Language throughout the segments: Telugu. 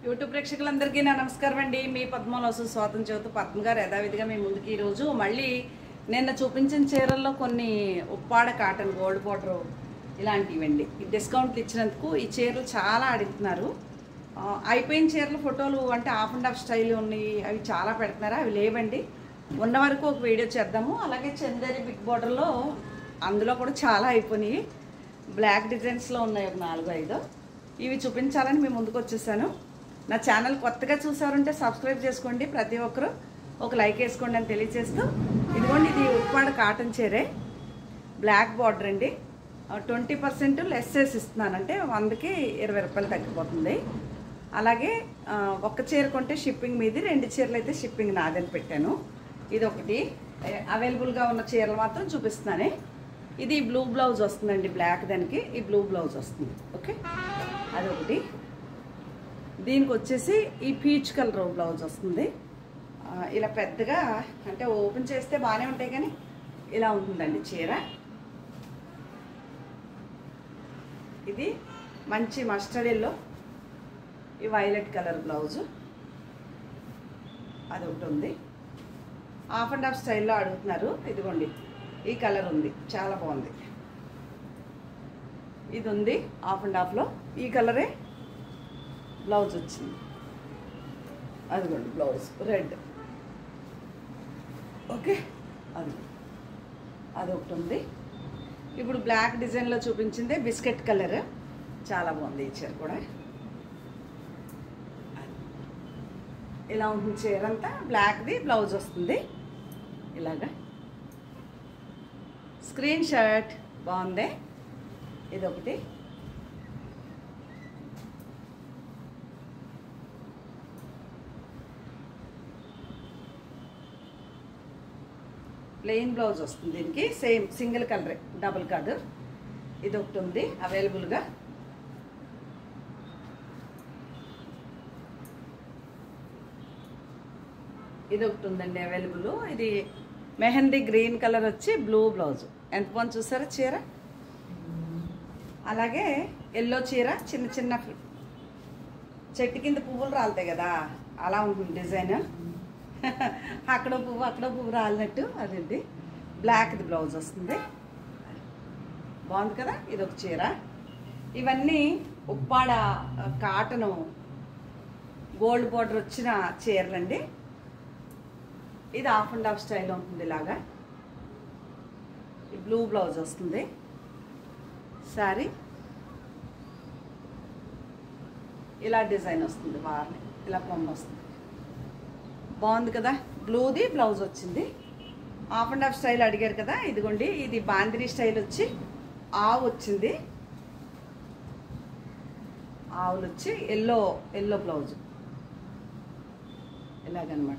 యూట్యూబ్ ప్రేక్షకులందరికీ నా నమస్కారం అండి మీ పద్మలోసు స్వాతం చవితి పద్మ గారు యథావిధిగా మీ ముందుకి ఈరోజు మళ్ళీ నిన్న చూపించిన చీరల్లో కొన్ని ఉప్పాడ కాటన్ గోల్డ్ పౌడర్ ఇలాంటివండి ఈ డిస్కౌంట్లు ఇచ్చినందుకు ఈ చీరలు చాలా అడుగుతున్నారు ఆ, అయిపోయిన చీరల ఫోటోలు అంటే హాఫ్ అండ్ హాఫ్ స్టైల్ ఉన్నాయి అవి చాలా పెడుతున్నారు అవి లేవండి ఉన్న వరకు ఒక వీడియో చేద్దాము అలాగే చందేరి బిగ్ బార్డర్లో అందులో కూడా చాలా అయిపోయినాయి బ్లాక్ డిజైన్స్లో ఉన్నాయి ఒక నాలుగు ఐదు ఇవి చూపించాలని మీ ముందుకు వచ్చేసాను నా ఛానల్ కొత్తగా చూసారంటే సబ్స్క్రైబ్ చేసుకోండి ప్రతి ఒక్కరు ఒక లైక్ వేసుకోండి అని తెలియజేస్తూ ఇదిగోండి ఇది ఉప్పాడ కాటన్ చీరే బ్లాక్ బార్డర్ అండి ట్వంటీ పర్సెంట్ లెస్ చేసి ఇస్తున్నాను అంటే వందకి ఇరవై రూపాయలు తగ్గిపోతుంది అలాగే ఆ, ఒక్క చీర కొంటే షిప్పింగ్ మీది రెండు చీరలు అయితే షిప్పింగ్ నాదని పెట్టాను ఇది ఒకటి అవైలబుల్గా ఉన్న చీరలు మాత్రం చూపిస్తున్నానే ఇది బ్లూ బ్లౌజ్ వస్తుందండి బ్లాక్ దానికి ఈ బ్లూ బ్లౌజ్ వస్తుంది ఓకే అదొకటి దీనికి వచ్చేసి ఈ పీచ్ కలర్ బ్లౌజ్ వస్తుంది ఆ, ఇలా పెద్దగా అంటే ఓపెన్ చేస్తే బాగానే ఉంటాయి కానీ ఇలా ఉంటుందండి చీర ఇది మంచి మస్టర్డ్ ఎల్లో ఈ వైలెట్ కలర్ బ్లౌజు అది ఒకటి ఉంది హాఫ్ అండ్ హాఫ్ స్టైల్లో అడుగుతున్నారు ఇదిగోండి ఈ కలర్ ఉంది చాలా బాగుంది ఇది ఉంది హాఫ్ అండ్ హాఫ్లో ఈ కలరే బ్లౌజ్ వచ్చింది అదిగోండి బ్లౌజ్ రెడ్ ఓకే అది అదొకటి ఉంది ఇప్పుడు బ్లాక్ డిజైన్లో చూపించింది బిస్కెట్ కలర్ చాలా బాగుంది ఈ చీర కూడా ఇలా ఉంటుంది చీర అంతా బ్లాక్ది బ్లౌజ్ వస్తుంది ఇలాగా స్క్రీన్ షర్ట్ బాగుంది ఇదొకటి ప్లెయిన్ బ్లౌజ్ వస్తుంది దీనికి సేమ్ సింగిల్ కలరే డబుల్ కాదు ఇది ఒకటి ఉంది అవైలబుల్గా ఇది ఒకటి ఉందండి అవైలబుల్ ఇది మెహందీ గ్రీన్ కలర్ వచ్చి బ్లూ బ్లౌజ్ ఎంత బాగుంది చూసారా చీర అలాగే ఎల్లో చీర చిన్న చిన్న ఫ్ల- చెట్టు కింద పువ్వులు రాలుతాయి కదా అలా ఉంటుంది డిజైన్ అక్కడ పువ్వు అక్కడ పువ్వు రాలినట్టు అదండి బ్లాక్ది బ్లౌజ్ వస్తుంది బాగుంది కదా ఇది ఒక చీర ఇవన్నీ ఉప్పాడ ఆ, కాటను గోల్డ్ బార్డర్ వచ్చిన చీరలండి ఇది హాఫ్ అండ్ హాఫ్ స్టైల్ ఉంటుంది ఇలాగా ఈ బ్లూ బ్లౌజ్ వస్తుంది సారీ ఇలా డిజైన్ వస్తుంది వారిని ఇలా పొమ్మ వస్తుంది బాగుంది కదా బ్లూది బ్లౌజ్ వచ్చింది హాఫ్ అండ్ హాఫ్ స్టైల్ అడిగారు కదా ఇదిగోండి ఇది బాందిరి స్టైల్ వచ్చి ఆవు వచ్చింది ఆవులు వచ్చి ఎల్లో ఎల్లో బ్లౌజ్ ఇలాగనమాట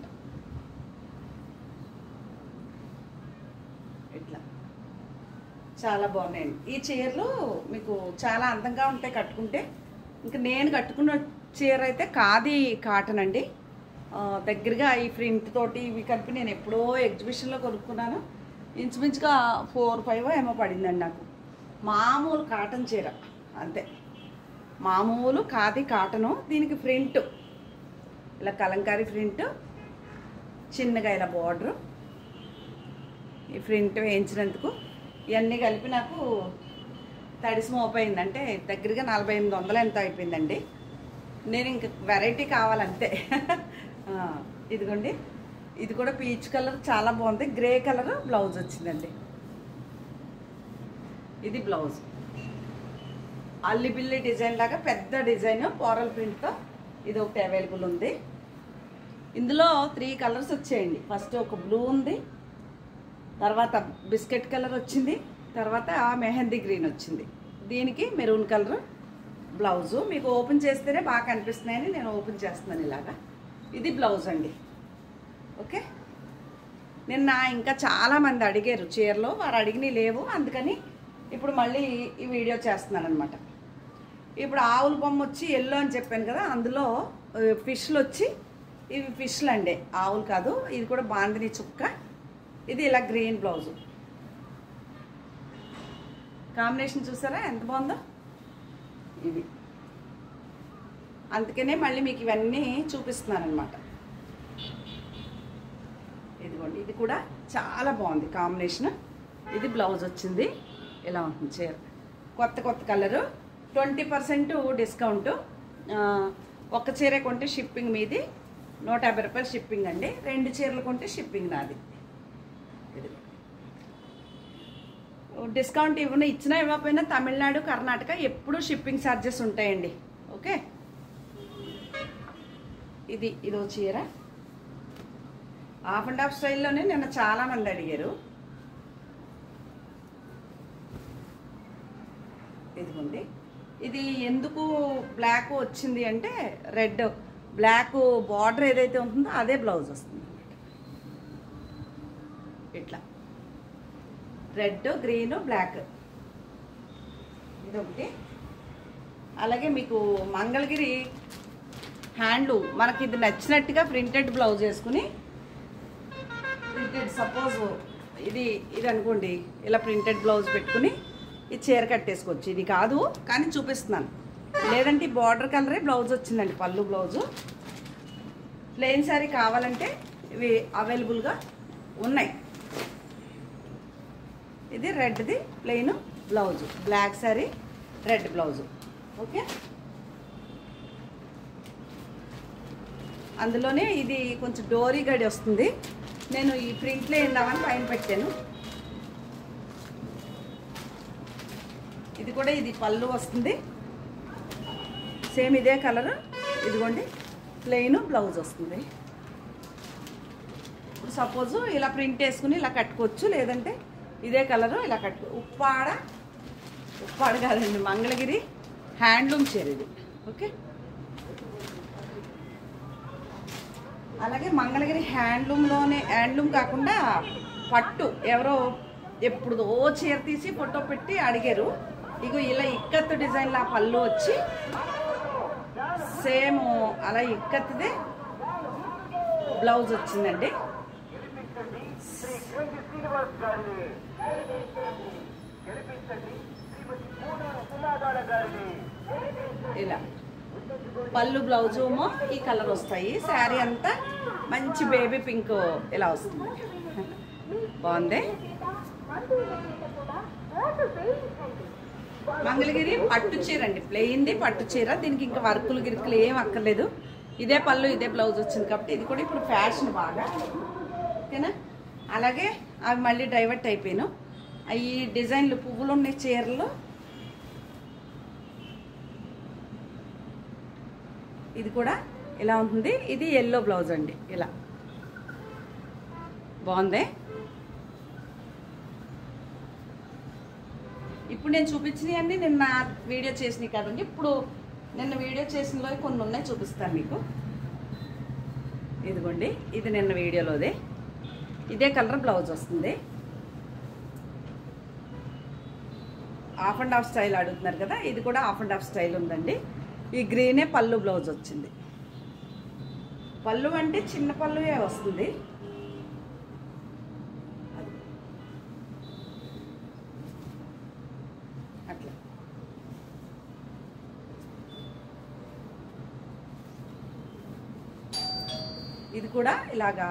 ఇట్లా చాలా బాగున్నాయండి ఈ చీరలు మీకు చాలా అందంగా ఉంటాయి కట్టుకుంటే ఇంకా నేను కట్టుకున్న చీర అయితే ఖాదీ కాటన్ అండి ఆ, దగ్గరగా ఈ ప్రింట్ తోటి ఇవి కలిపి నేను ఎప్పుడో ఎగ్జిబిషన్లో కొనుక్కున్నాను ఇంచుమించుగా ఫోర్ ఫైవ్ ఏమో పడిందండి నాకు మామూలు కాటన్ చీర అంతే మామూలు ఖాదీ కాటను దీనికి ప్రింట్ ఇలా కలంకారీ ప్రింట్ చిన్నగా ఇలా బార్డరు ఈ ప్రింట్ వేయించినందుకు ఇవన్నీ కలిపి నాకు తడిసి మోపోయింది అంటే దగ్గరగా నలభై ఎనిమిది వందలు ఎంత అయిపోయిందండి నేను ఇంక వెరైటీ కావాలంతే ఆ, ఇదిగోండి ఇది కూడా పీచ్ కలర్ చాలా బాగుంది గ్రే కలర్ బ్లౌజ్ వచ్చిందండి ఇది బ్లౌజ్ అల్లిబిల్లి డిజైన్ లాగా పెద్ద డిజైన్ పోరల్ ప్రింట్తో ఇది ఒకటి అవైలబుల్ ఉంది ఇందులో త్రీ కలర్స్ వచ్చాయండి ఫస్ట్ ఒక బ్లూ ఉంది తర్వాత బిస్కెట్ కలర్ వచ్చింది తర్వాత మెహందీ గ్రీన్ వచ్చింది దీనికి మెరూన్ కలర్ బ్లౌజు మీకు ఓపెన్ చేస్తేనే బాగా కనిపిస్తున్నాయని నేను ఓపెన్ చేస్తున్నాను ఇలాగా ఇది బ్లౌజ్ అండి ఓకే నిన్న ఇంకా చాలామంది అడిగారు చీరలో వారు అడిగినవి లేవు అందుకని ఇప్పుడు మళ్ళీ ఈ వీడియో చేస్తున్నాను అనమాట ఇప్పుడు ఆవుల బొమ్మ వచ్చి ఎల్లో అని చెప్పాను కదా అందులో ఆ, ఫిష్లు వచ్చి ఇవి ఫిష్లు అండి ఆవులు కాదు ఇది కూడా బాందిని చుక్క ఇది ఇలా గ్రీన్ బ్లౌజు కాంబినేషన్ చూసారా ఎంత బాగుందో ఇవి అందుకనే మళ్ళీ మీకు ఇవన్నీ చూపిస్తున్నాను అనమాట ఇదిగోండి ఇది కూడా చాలా బాగుంది కాంబినేషన్ ఇది బ్లౌజ్ వచ్చింది ఇలా ఉంటుంది చీర కొత్త కొత్త కలరు ట్వంటీ పర్సెంట్ డిస్కౌంట్ ఒక్క చీర కొంటే షిప్పింగ్ మీది నూట యాభై రూపాయలు షిప్పింగ్ అండి రెండు చీరలు కొంటే షిప్పింగ్ నాది ఇది డిస్కౌంట్ ఇవ్వను ఇచ్చినా ఇవ్వకపోయినా తమిళనాడు కర్ణాటక ఎప్పుడూ షిప్పింగ్ ఛార్జెస్ ఉంటాయండి ఓకే ఇది ఇదో చీర హాఫ్ అండ్ హాఫ్ స్టైల్లోనే నిన్న చాలా మంది అడిగారు ఇదిగోండి ఇది ఎందుకు బ్లాక్ వచ్చింది అంటే రెడ్ బ్లాక్ బార్డర్ ఏదైతే ఉంటుందో అదే బ్లౌజ్ వస్తుంది ఇట్లా రెడ్ గ్రీన్ బ్లాక్ ఇది ఒకటి అలాగే మీకు మంగళగిరి హ్యాండ్లు మనకి ఇది నచ్చినట్టుగా ప్రింటెడ్ బ్లౌజ్ వేసుకుని ప్రింటెడ్ సపోజ్ ఇది ఇది అనుకోండి ఇలా ప్రింటెడ్ బ్లౌజ్ పెట్టుకుని ఈ చీర కట్టేసుకోవచ్చు ఇది కాదు కానీ చూపిస్తున్నాను లేదంటే ఈ బార్డర్ కలరే బ్లౌజ్ వచ్చిందండి పళ్ళు బ్లౌజు ప్లెయిన్ శారీ కావాలంటే ఇవి అవైలబుల్గా ఉన్నాయి ఇది రెడ్ది plain blouse black sari red blouse okay అందులోనే ఇది కొంచెం డోరీ గడి వస్తుంది నేను ఈ ప్రింట్లో ఏందామని పైన పెట్టాను ఇది కూడా ఇది పళ్ళు వస్తుంది సేమ్ ఇదే కలర్ ఇదిగోండి ప్లెయిన్ బ్లౌజ్ వస్తుంది ఇప్పుడు సపోజ్ ఇలా ప్రింట్ వేసుకుని ఇలా కట్టుకోవచ్చు లేదంటే ఇదే కలరు ఇలా కట్టుకో ఉప్పాడ ఉప్పాడ కాదండి మంగళగిరి హ్యాండ్లూమ్ చీర ఇది ఓకే అలాగే మంగళగిరి హ్యాండ్లూమ్లోనే హ్యాండ్లూమ్ కాకుండా పట్టు ఎవరో ఎప్పుడు ఓ చీర తీసి ఫోటో పెట్టి అడిగారు ఇగో ఇలా ఇక్కత్తు డిజైన్లో ఆ పళ్ళు వచ్చి సేమ్ అలా ఇక్కత్తుదే బ్లౌజ్ వచ్చిందండి ఇలా పళ్ళు బ్లౌజ్ ఏమో ఈ కలర్ వస్తాయి శారీ అంతా మంచి బేబీ పింక్ ఇలా వస్తుంది బాగుంది మంగళగిరి పట్టు చీర అండి ప్లెయిన్ది పట్టు చీర దీనికి ఇంకా వర్కులు గిరుకులు ఏం అక్కర్లేదు ఇదే పళ్ళు ఇదే బ్లౌజ్ వచ్చింది కాబట్టి ఇది కూడా ఇప్పుడు ఫ్యాషన్ బాగా ఓకేనా అలాగే అవి మళ్ళీ డైవర్ట్ అయిపోయాను ఈ డిజైన్లు పువ్వులు ఉన్న చీరలు ఇది కూడా ఇలా ఉంటుంది ఇది ఎల్లో బ్లౌజ్ అండి ఇలా బాగుంది ఇప్పుడు నేను చూపించినవన్నీ నిన్న వీడియో చేసినవి కదండి ఇప్పుడు నిన్న వీడియో చేసినలో కొన్ని ఉన్నాయి చూపిస్తాను మీకు ఇదిగోండి ఇది నిన్న వీడియోలోదే ఇదే కలర్ బ్లౌజ్ వస్తుంది హాఫ్ అండ్ హాఫ్ స్టైల్ అడుగుతున్నారు కదా ఇది కూడా హాఫ్ అండ్ హాఫ్ స్టైల్ ఉందండి ఈ గ్రీనే పళ్ళు బ్లౌజ్ వచ్చింది పళ్ళు అంటే చిన్న పళ్ళుయే వస్తుంది అట్లా ఇది కూడా ఇలాగా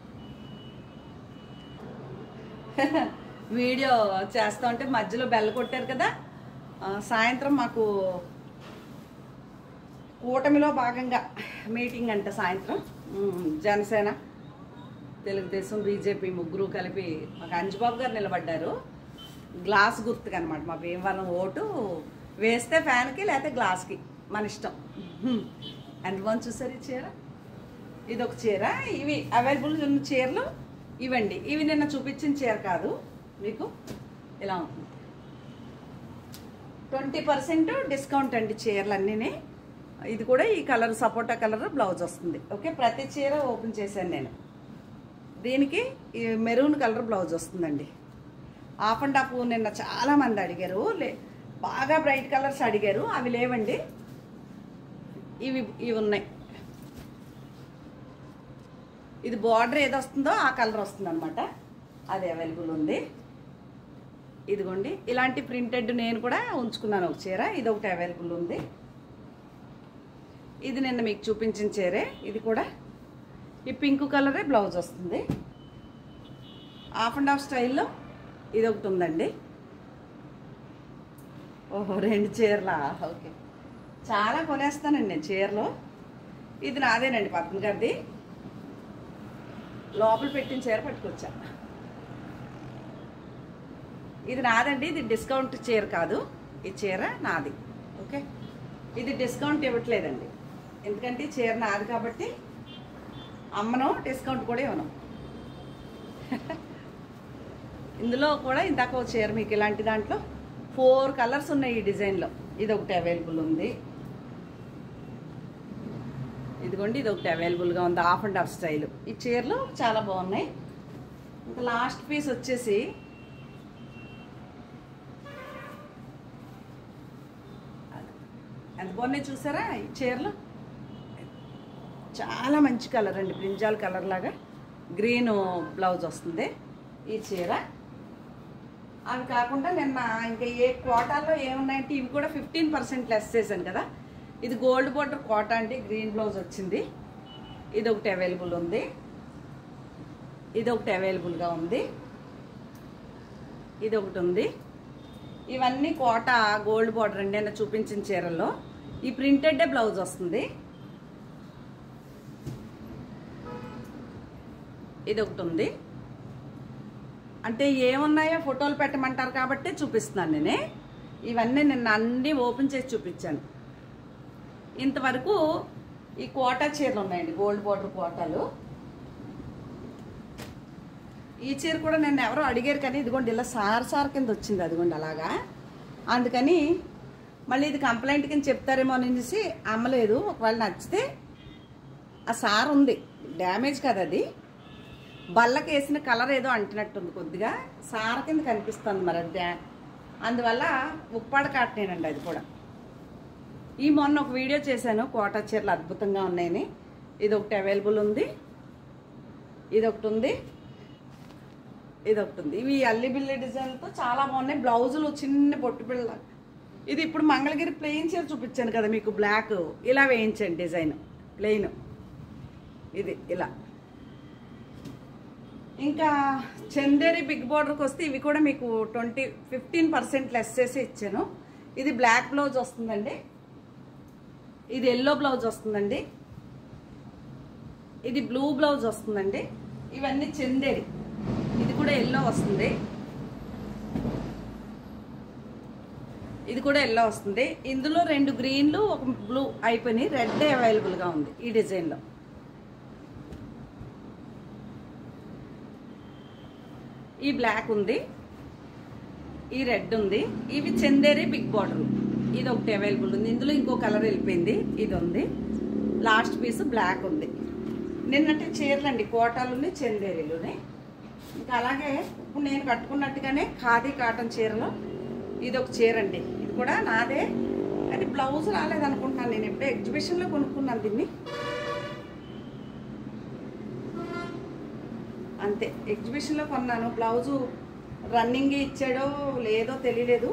వీడియో చేస్తా ఉంటే మధ్యలో బెల్ల కొట్టారు కదా ఆ, సాయంత్రం మాకు కూటమిలో భాగంగా మీటింగ్ అంట సాయంత్రం ఉమ్, జనసేన తెలుగుదేశం బీజేపీ ముగ్గురు కలిపి మాకు అంజుబాబు గారు నిలబడ్డారు గ్లాస్ గుర్తుకు అనమాట మా భీమవరం ఓటు వేస్తే ఫ్యాన్కి లేకపోతే గ్లాస్కి మన ఇష్టం ఎంతమంది చూసారు ఈ చీర ఇది ఒక చీర ఇవి అవైలబుల్ ఉన్న చీరలు ఇవండి ఇవి నిన్న చూపించిన చీర కాదు మీకు ఇలా ఉంటుంది ట్వంటీ పర్సెంట్ డిస్కౌంట్ అండి చీరలు అన్నీనే ఇది కూడా ఈ కలర్ సపోటా కలర్ బ్లౌజ్ వస్తుంది ఓకే ప్రతి చీర ఓపెన్ చేశాను నేను దీనికి ఈ మెరూన్ కలర్ బ్లౌజ్ వస్తుందండి హాఫ్ అండ్ హాఫ్ నిన్న చాలా మంది అడిగారు లే బాగా బ్రైట్ కలర్స్ అడిగారు అవి లేవండి ఇవి ఇవి ఉన్నాయి ఇది బార్డర్ ఏది వస్తుందో ఆ కలర్ వస్తుంది అనమాట అది అవైలబుల్ ఉంది ఇదిగోండి ఇలాంటి ప్రింటెడ్ నేను కూడా ఉంచుకున్నాను ఒక చీర ఇది ఒకటి అవైలబుల్ ఉంది ఇది నిన్న మీకు చూపించిన చీరే ఇది కూడా ఈ పింక్ కలరే బ్లౌజ్ వస్తుంది హాఫ్ అండ్ హాఫ్ స్టైల్లో ఇది ఒకటి ఉందండి ఓహో రెండు చీరలా ఓకే చాలా కొనేస్తానండి నేను చీరలు ఇది నాదేనండి పద్మ గారిది లోపల పెట్టిన చీర పట్టుకొచ్చా ఇది నాదండి ఇది డిస్కౌంట్ చీర కాదు ఈ చీర నాది ఓకే ఇది డిస్కౌంట్ ఇవ్వట్లేదండి ఎందుకంటే ఈ చీర నాది కాబట్టి అమ్మను డిస్కౌంట్ కూడా ఇవ్వను ఇందులో కూడా ఇందాక ఒక చీర మీకు ఇలాంటి దాంట్లో ఫోర్ కలర్స్ ఉన్నాయి ఈ డిజైన్లో ఇది ఒకటి అవైలబుల్ ఉంది ఇదిగోండి ఇది ఒకటి అవైలబుల్గా ఉంది హాఫ్ అండ్ హాఫ్ స్టైల్ ఈ చీరలు చాలా బాగున్నాయి ఇంకా లాస్ట్ పీస్ వచ్చేసి ఎంత బాగున్నాయి చూసారా ఈ చీరలు చాలా మంచి కలర్ అండి బ్రింజాల్ కలర్ లాగా గ్రీన్ బ్లౌజ్ వస్తుంది ఈ చీర అవి కాకుండా నిన్న ఇంకా ఏ కోటాలో ఏమున్నాయంటే ఇవి కూడా ఫిఫ్టీన్ పర్సెంట్ లెస్ చేశాను కదా ఇది గోల్డ్ బోర్డర్ కోటా అంటే గ్రీన్ బ్లౌజ్ వచ్చింది ఇది ఒకటి అవైలబుల్ ఉంది ఇది ఒకటి అవైలబుల్గా ఉంది ఇది ఒకటి ఉంది ఇవన్నీ కోట గోల్డ్ బార్డర్ అండి నేను చూపించిన చీరల్లో ఈ ప్రింటెడ్ బ్లౌజ్ వస్తుంది ఇది ఒకటి ఉంది అంటే ఏమున్నాయో ఫోటోలు పెట్టమంటారు కాబట్టి చూపిస్తున్నాను నేనే ఇవన్నీ నిన్న అన్నీ ఓపెన్ చేసి చూపించాను ఇంతవరకు ఈ కోటా చీరలు ఉన్నాయండి గోల్డ్ బార్డర్ కోటాలు ఈ చీర కూడా నన్ను ఎవరో అడిగారు కానీ ఇదిగోండి ఇలా సార్ సార్ కింద వచ్చింది అదిగోండి అలాగా అందుకని మళ్ళీ ఇది కంప్లైంట్ కింద చెప్తారేమో అనేసి అమ్మలేదు ఒకవేళ నచ్చితే ఆ సార్ ఉంది డ్యామేజ్ కదా అది బల్లకి వేసిన కలర్ ఏదో అంటినట్టుంది కొద్దిగా సార కింద కనిపిస్తుంది మరి అది డ్యా అందువల్ల ఉప్పాడ కాటనేనండి అది కూడా ఈ మొన్న ఒక వీడియో చేశాను కోటా చీరలు అద్భుతంగా ఉన్నాయని ఇది ఒకటి అవైలబుల్ ఉంది ఇది ఒకటి ఉంది ఇది ఒకటి ఉంది ఇవి అల్లి బిల్లి డిజైన్లతో చాలా బాగున్నాయి బ్లౌజులు చిన్న పొట్టు పిల్ల ఇది ఇప్పుడు మంగళగిరి ప్లెయిన్ చీర చూపించాను కదా మీకు బ్లాక్ ఇలా వేయించండి డిజైన్ ప్లెయిన్ ఇది ఇలా ఇంకా చందేరి బిగ్ బార్డర్కి వస్తే ఇవి కూడా మీకు ట్వంటీ ఫిఫ్టీన్ పర్సెంట్ లెస్ చేసి ఇచ్చాను ఇది బ్లాక్ బ్లౌజ్ వస్తుందండి ఇది ఎల్లో బ్లౌజ్ వస్తుందండి ఇది బ్లూ బ్లౌజ్ వస్తుందండి ఇవన్నీ చందేరి ఇది కూడా ఎల్లో వస్తుంది ఇది కూడా ఎల్లో వస్తుంది ఇందులో రెండు గ్రీన్లు ఒక బ్లూ అయిపోయినాయి రెడ్ అవైలబుల్గా ఉంది ఈ డిజైన్లో ఈ బ్లాక్ ఉంది ఈ రెడ్ ఉంది ఇవి చందేరి బిగ్ బార్డర్ ఇది ఒకటి అవైలబుల్ ఉంది ఇందులో ఇంకో కలర్ వెళ్ళిపోయింది ఇది ఉంది లాస్ట్ పీస్ బ్లాక్ ఉంది నిన్నటి చీరలండి కోటాలుని చందేరీలుని ఇంకా అలాగే ఇప్పుడు నేను కట్టుకున్నట్టుగానే ఖాదీ కాటన్ చీరలో ఇది ఒక చీర అండి ఇది కూడా నాదే కానీ బ్లౌజ్ రాలేదనుకుంటున్నాను నేను ఎప్పుడో ఎగ్జిబిషన్లో కొనుక్కున్నాను దీన్ని అంతే ఎగ్జిబిషన్లో కొన్నాను బ్లౌజు రన్నింగ్ ఇచ్చాడో లేదో తెలియలేదు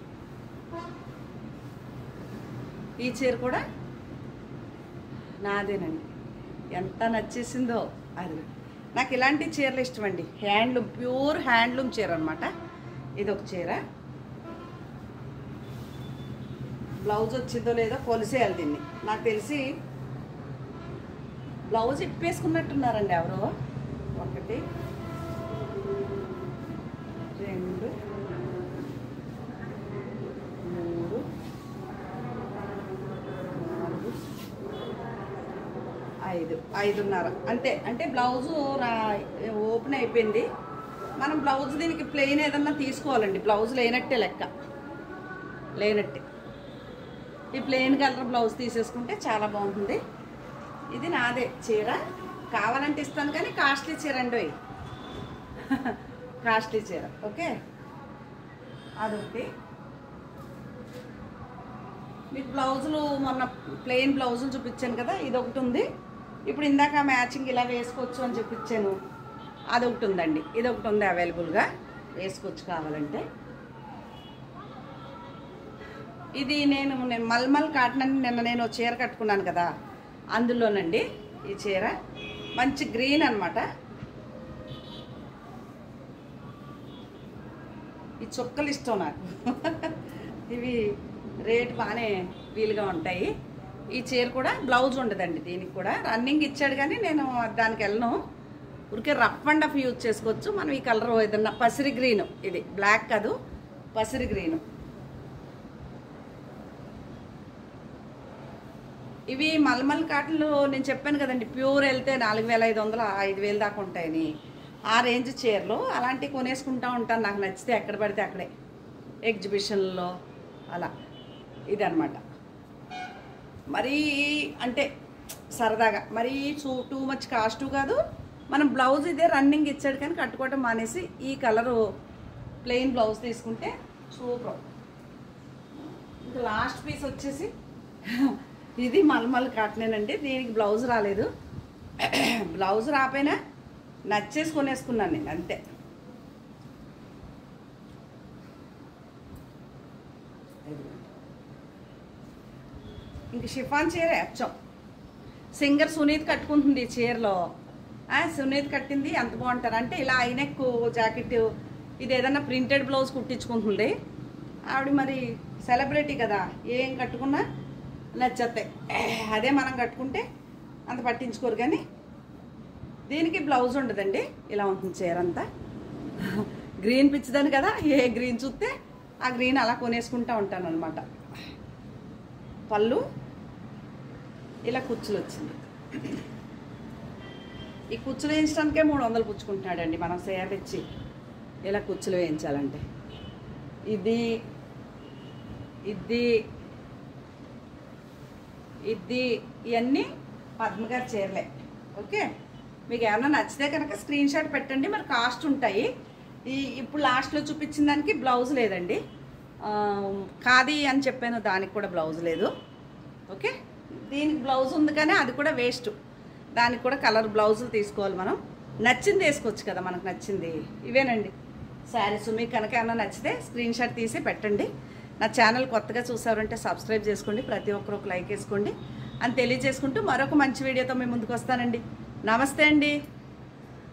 ఈ చీర కూడా నాదేనండి ఎంత నచ్చేసిందో అది నాకు ఇలాంటి చీరలు ఇష్టం అండి హ్యాండ్లూమ్ ప్యూర్ హ్యాండ్లూమ్ చీర అనమాట ఇది ఒక చీర బ్లౌజ్ వచ్చిందో లేదో కొలిసేయాలి దీన్ని నాకు తెలిసి బ్లౌజ్ ఇప్పేసుకున్నట్టున్నారండి ఎవరో ఒకటి రెండు మూడు నాలుగు ఐదు ఐదున్నర అంతే అంటే బ్లౌజు రా ఓపెన్ అయిపోయింది మనం బ్లౌజ్ దీనికి ప్లెయిన్ ఏదన్నా తీసుకోవాలండి బ్లౌజ్ లేనట్టే లెక్క లేనట్టే ఈ ప్లెయిన్ కలర్ బ్లౌజ్ తీసేసుకుంటే చాలా బాగుంటుంది ఇది నాదే చీర కావాలంటే ఇస్తాను కానీ కాస్ట్లీ చీర అండి కాస్ట్లీ చీర ఓకే అదొకటి మీకు బ్లౌజులు మొన్న ప్లెయిన్ బ్లౌజులు చూపించాను కదా ఇది ఒకటి ఉంది ఇప్పుడు ఇందాక మ్యాచింగ్ ఇలా వేసుకోవచ్చు అని చూపించాను అదొకటి ఉందండి ఇది ఒకటి ఉంది అవైలబుల్గా వేసుకోవచ్చు కావాలంటే ఇది నేను నేను మల్మల్ కాటన్ అని నిన్న నేను ఓ చీర కట్టుకున్నాను కదా అందులోనండి ఈ చీర మంచి గ్రీన్ అన్నమాట ఈ చుక్కలు ఇష్టం నాకు ఇవి రేట్ బాగానే వీలుగా ఉంటాయి ఈ చీర కూడా బ్లౌజ్ ఉండదండి దీనికి కూడా రన్నింగ్ ఇచ్చాడు కానీ నేను దానికి వెళ్ళను ఊరికే రఫ్ అండ్ రఫ్ యూజ్ చేసుకోవచ్చు మనం ఈ కలర్ ఏదన్నా పసిరి గ్రీన్ ఇది బ్లాక్ కాదు పసిరి గ్రీన్ ఇవి మల్మల్ కాటన్లు నేను చెప్పాను కదండి ప్యూర్ వెళ్తే నాలుగు వేల ఐదు వందలు ఐదు వేలు దాకా ఉంటాయని ఆ రేంజ్ చీరలు అలాంటివి కొనేసుకుంటా ఉంటాను నాకు నచ్చితే ఎక్కడ పడితే అక్కడే ఎగ్జిబిషన్లో అలా ఇదనమాట మరీ అంటే సరదాగా మరీ చూ టూ మచ్ కాస్ట్ కాదు మనం బ్లౌజ్ ఇదే రన్నింగ్ ఇచ్చాడు కానీ కట్టుకోవటం మానేసి ఈ కలరు ప్లెయిన్ బ్లౌజ్ తీసుకుంటే సూపర్ ఇంకా లాస్ట్ పీస్ వచ్చేసి ఇది మల్మల్ కాటనేనండి దీనికి బ్లౌజ్ రాలేదు బ్లౌజ్ రాపోయినా నచ్చేసి కొనేసుకున్నాను నేను అంతే ఇంక షిఫాన్ చీర అచ్చం సింగర్ సునీత్ కట్టుకుంటుంది ఈ చీరలో ఆ, సునీత్ కట్టింది ఎంత బాగుంటారు అంటే ఇలా ఐనెక్ జాకెట్ ఇది ఏదన్నా ప్రింటెడ్ బ్లౌజ్ కుట్టించుకుంటుంది ఆవిడ మరి సెలబ్రిటీ కదా ఏం కట్టుకున్నా నచ్చేస్తాయి అదే మనం కట్టుకుంటే అంత పట్టించుకోరు కానీ దీనికి బ్లౌజ్ ఉండదండి ఇలా ఉంటుంది చీర అంతా గ్రీన్ పిచ్చిదని కదా ఏ గ్రీన్ చూస్తే ఆ గ్రీన్ అలా కొనేసుకుంటా ఉంటాను అనమాట పళ్ళు ఇలా కుచ్చులు వచ్చింది ఈ కుచ్చులు వేయించడానికే మూడు వందలు పుచ్చుకుంటున్నాడండి మనం సేవ తెచ్చి ఇలా కుచ్చులు వేయించాలంటే ఇది ఇది ఇది ఇవన్నీ పద్మగారి చీరలే ఓకే మీకు ఏమైనా నచ్చితే కనుక స్క్రీన్ షాట్ పెట్టండి మరి కాస్ట్ ఉంటాయి ఈ ఇప్పుడు లాస్ట్లో చూపించిన దానికి బ్లౌజ్ లేదండి ఆ, ఖాదీ అని చెప్పాను దానికి కూడా బ్లౌజ్ లేదు ఓకే దీనికి బ్లౌజ్ ఉంది కానీ అది కూడా వేస్ట్ దానికి కూడా కలర్ బ్లౌజులు తీసుకోవాలి మనం నచ్చింది వేసుకోవచ్చు కదా మనకు నచ్చింది ఇవేనండి శారీస్ మీకు కనుక ఏమైనా నచ్చితే స్క్రీన్ షాట్ తీసి పెట్టండి నా ఛానల్ కొత్తగా చూసారంటే సబ్స్క్రైబ్ చేసుకోండి ప్రతి ఒక్కరు ఒక లైక్ వేసుకోండి అని తెలియజేసుకుంటూ మరొక మంచి వీడియోతో మేము ముందుకు వస్తానండి నమస్తే అండి